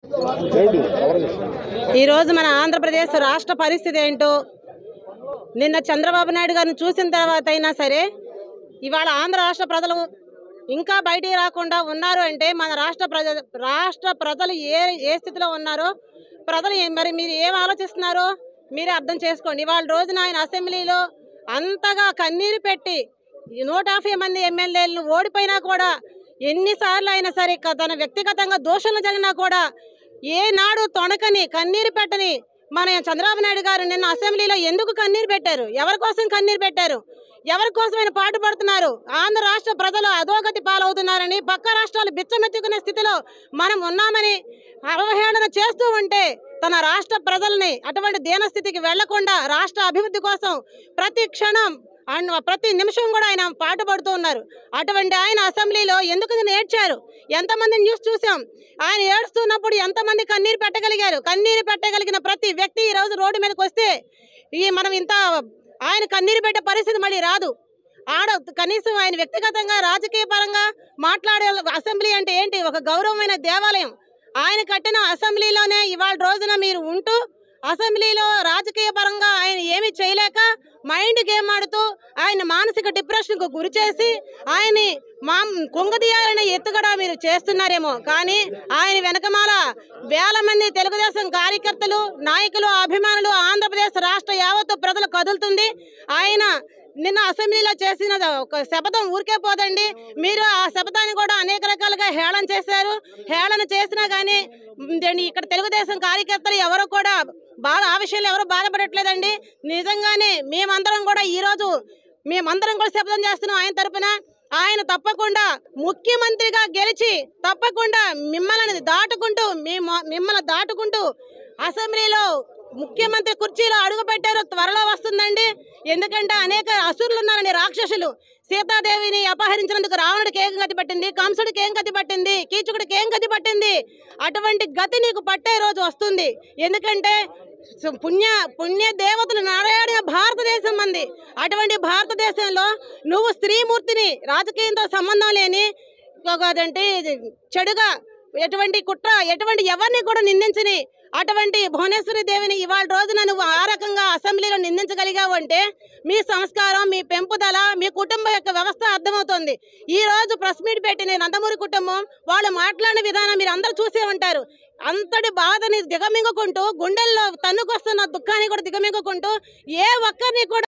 ఈరోజు మన ఆంధ్రప్రదేశ్ రాష్ట్ర పరిస్థితి ఏంటో నిన్న చంద్రబాబు నాయుడు గారిని చూసిన తర్వాత అయినా సరే ఇవాళ ఆంధ్ర రాష్ట్ర ప్రజలు ఇంకా బయటికి రాకుండా ఉన్నారు అంటే మన రాష్ట్ర ప్రజ రాష్ట్ర ప్రజలు ఏ ఏ స్థితిలో ఉన్నారో ప్రజలు ఏ- మరి మీరు ఏం ఆలోచిస్తున్నారో మీరే అర్థం చేసుకోండి ఇవాళ రోజున ఆయన అసెంబ్లీలో అంతగా కన్నీరు పెట్టి ఈ నూట యాభై మంది ఎమ్మెల్యేలను ఓడిపోయినా కూడా ఎన్నిసార్లు అయినా సరే క- తన వ్యక్తిగతంగా దోషణలు జరిగినా కూడా ఏనాడు తొణకని కన్నీరు పెట్టని మన చంద్రబాబు నాయుడు గారు నిన్న అసెంబ్లీలో ఎందుకు కన్నీరు పెట్టారు ఎవరి కోసం కన్నీరు పెట్టారు ఎవరి కోసమైన పాటు పడుతున్నారు ఆంధ్ర రాష్ట్ర ప్రజలు అధోగతి పాలవుతున్నారని పక్క రాష్ట్రాలు బిచ్చమెత్తుకునే స్థితిలో మనం ఉన్నామని అవహేళన చేస్తూ ఉంటే తన రాష్ట్ర ప్రజల్ని అటువంటి దీనస్థితికి వెళ్లకుండా రాష్ట్ర అభివృద్ధి కోసం ప్రతి క్షణం అండ్ ప్రతి నిమిషం కూడా ఆయన పాటుపడుతూ ఉన్నారు అటువంటి ఆయన అసెంబ్లీలో ఎందుకు నేను ఏడ్చారు ఎంతమంది న్యూస్ చూసాం ఆయన ఏడుస్తున్నప్పుడు ఎంతమంది కన్నీరు పెట్టగలిగారు కన్నీరు పెట్టగలిగిన ప్రతి వ్యక్తి ఈ రోజు రోడ్డు మీదకి వస్తే ఈ మనం ఇంత ఆయన కన్నీరు పెట్టే పరిస్థితి మళ్ళీ రాదు ఆడ కనీసం ఆయన వ్యక్తిగతంగా రాజకీయ పరంగా మాట్లాడే అసెంబ్లీ అంటే ఏంటి ఒక గౌరవమైన దేవాలయం ఆయన కట్టిన అసెంబ్లీలోనే ఇవాళ రోజున మీరు ఉంటూ అసెంబ్లీలో రాజకీయ పరంగా ఆయన ఏమీ చేయలేక మైండ్ గేమ్ ఆడుతూ ఆయన మానసిక డిప్రెషన్కు గురి చేసి ఆయన్ని మా కుంగదీయాలనే ఎత్తుగడ మీరు చేస్తున్నారేమో కానీ ఆయన వెనకమాల వేల మంది తెలుగుదేశం కార్యకర్తలు నాయకులు అభిమానులు ఆంధ్రప్రదేశ్ రాష్ట్ర యావత్తు ప్రజలు కదులుతుంది ఆయన నిన్న అసెంబ్లీలో చేసిన ఒక శపథం ఊరికే పోదండి మీరు ఆ శపథాన్ని కూడా అనేక రకాలుగా హేళన చేశారు హేళన చేసినా కానీ మ్, దీన్ని ఇక్కడ తెలుగుదేశం కార్యకర్తలు ఎవరు కూడా బాధ ఆ విషయంలో ఎవరు బాధపడట్లేదండి నిజంగానే మేమందరం కూడా ఈరోజు మేమందరం కూడా శపథం చేస్తున్నాం ఆయన తరపున ఆయన తప్పకుండా ముఖ్యమంత్రిగా గెలిచి తప్పకుండా మిమ్మల్ని దాటుకుంటూ మేము మిమ్మల్ని దాటుకుంటూ అసెంబ్లీలో ముఖ్యమంత్రి కుర్చీలో అడుగు పెట్టారు త్వరలో వస్తుందండి ఎందుకంటే అనేక అసురులు ఉన్నారండి రాక్షసులు సీతాదేవిని అపహరించినందుకు రావణుడికి ఏం గతి పట్టింది కంసుడికి ఏం గతి పట్టింది కీచుకుడికి ఏం గతి పట్టింది అటువంటి గతి నీకు పట్టే రోజు వస్తుంది ఎందుకంటే సు- పుణ్య పుణ్య దేవతలు నారాయణ భారతదేశం మంది అటువంటి భారతదేశంలో నువ్వు స్త్రీమూర్తిని రాజకీయంతో సంబంధం లేని ఒక అదంటే ఇది చెడుగా ఎటువంటి కుట్ర ఎటువంటి ఎవరిని కూడా నిందించని అటువంటి భువనేశ్వరి దేవిని ఇవాళ రోజున నువ్వు ఆ రకంగా అసెంబ్లీలో నిందించగలిగావు అంటే మీ సంస్కారం మీ పెంపుదల మీ కుటుంబం యొక్క వ్యవస్థ అర్థమవుతుంది ఈ రోజు ప్రెస్ మీట్ పెట్టిన నందమూరి కుటుంబం వాళ్ళు మాట్లాడిన విధానం మీరు అందరూ చూసే ఉంటారు అంతటి బాధని దిగమింగుకుంటూ గుండెల్లో తన్నుకొస్తున్న దుఃఖాన్ని కూడా దిగమింగుకుంటూ ఏ ఒక్కరిని కూడా